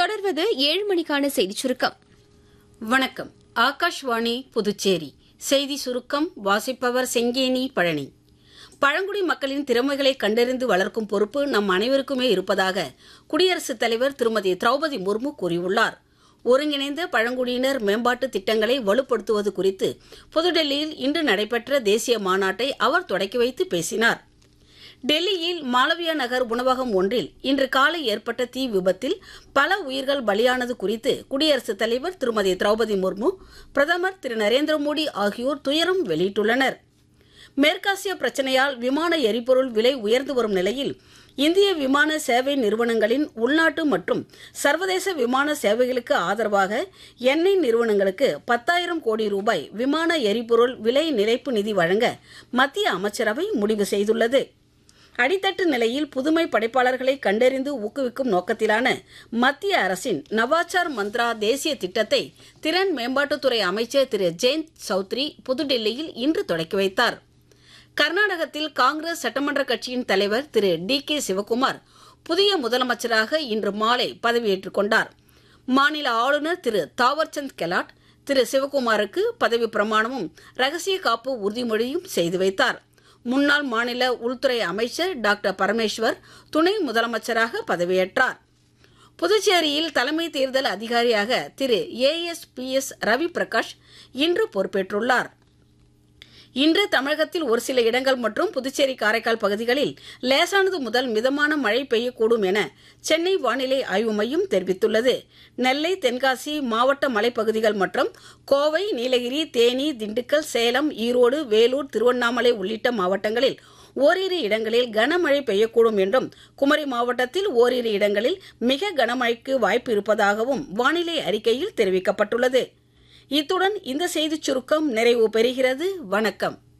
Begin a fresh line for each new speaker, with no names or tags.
தொடர்வது ஏழு மணிக்கான செய்திச் சுருக்கம்
வணக்கம் ஆகாஷ்வாணி புதுச்சேரி செய்தி சுருக்கம் வாசிப்பவர் செங்கேனி பழனி பழங்குடி மக்களின் திறமைகளை கண்டறிந்து வளர்க்கும் பொறுப்பு நம் அனைவருக்குமே இருப்பதாக குடியரசுத் தலைவர் திருமதி திரௌபதி முர்மு கூறியுள்ளார் ஒருங்கிணைந்த பழங்குடியினர் மேம்பாட்டு திட்டங்களை வலுப்படுத்துவது குறித்து புதுடெல்லியில் இன்று நடைபெற்ற தேசிய மாநாட்டை அவர் தொடக்கி வைத்து பேசினார் டெல்லியில் மாளவியா நகர் உணவகம் ஒன்றில் இன்று காலை ஏற்பட்ட தீ விபத்தில் பல உயிர்கள் பலியானது குறித்து குடியரசுத் தலைவர் திருமதி திரௌபதி முர்மு பிரதமர் திரு நரேந்திர மோடி ஆகியோர் துயரம் வெளியிட்டுள்ளனர் மேற்காசிய பிரச்சனையால் விமான எரிபொருள் விலை உயர்ந்து வரும் நிலையில் இந்திய விமான சேவை நிறுவனங்களின் உள்நாட்டு மற்றும் சர்வதேச விமான சேவைகளுக்கு ஆதரவாக எண்ணெய் நிறுவனங்களுக்கு பத்தாயிரம் கோடி ரூபாய் விமான எரிபொருள் விலை நிலைப்பு நிதி வழங்க மத்திய அமைச்சரவை முடிவு செய்துள்ளது அடித்தட்டு நிலையில் புதுமை படைப்பாளர்களை கண்டறிந்து ஊக்குவிக்கும் நோக்கத்திலான மத்திய அரசின் நவாச்சார் மந்த்ரா தேசிய திட்டத்தை திறன் மேம்பாட்டுத்துறை அமைச்சர் திரு ஜெயந்த் சௌத்ரி புதுடில்லியில் இன்று தொடக்கி வைத்தார் கர்நாடகத்தில் காங்கிரஸ் சட்டமன்ற கட்சியின் தலைவர் திரு டி கே சிவக்குமார் புதிய முதலமைச்சராக இன்று மாலை பதவியேற்றுக் கொண்டார் மாநில ஆளுநர் திரு தாவர்சந்த் கெலாட் திரு சிவக்குமாருக்கு பதவி பிரமாணமும் ரகசிய காப்பு உறுதிமொழியும் செய்து வைத்தார் முன்னாள் மாநில உள்துறை அமைச்சர் டாக்டர் பரமேஸ்வர் துணை முதலமைச்சராக பதவியேற்றார் புதுச்சேரியில் தலைமை தேர்தல் அதிகாரியாக திரு A S P S Ravi Prakash இன்று பொறுப்பேற்றுள்ளார் இன்று தமிழகத்தில் ஒரு சில இடங்கள் மற்றும் புதுச்சேரி காரைக்கால் பகுதிகளில் லேசானது முதல் மிதமான மழை பெய்யக்கூடும் என சென்னை வானிலை ஆய்வு மையம் தெரிவித்துள்ளது நெல்லை தென்காசி மாவட்ட மலைப்பகுதிகள் மற்றும் கோவை நீலகிரி தேனி திண்டுக்கல் சேலம் ஈரோடு வேலூர் திருவண்ணாமலை உள்ளிட்ட மாவட்டங்களில் ஓரிரு இடங்களில் கனமழை பெய்யக்கூடும் என்றும் குமரி மாவட்டத்தில் ஓரிரு இடங்களில் மிக கனமழைக்கு வாய்ப்பு இருப்பதாகவும் வானிலை அறிக்கையில் தெரிவிக்கப்பட்டுள்ளது இத்துடன் இந்த செய்திச் சுருக்கம் நிறைவு பெறுகிறது வணக்கம்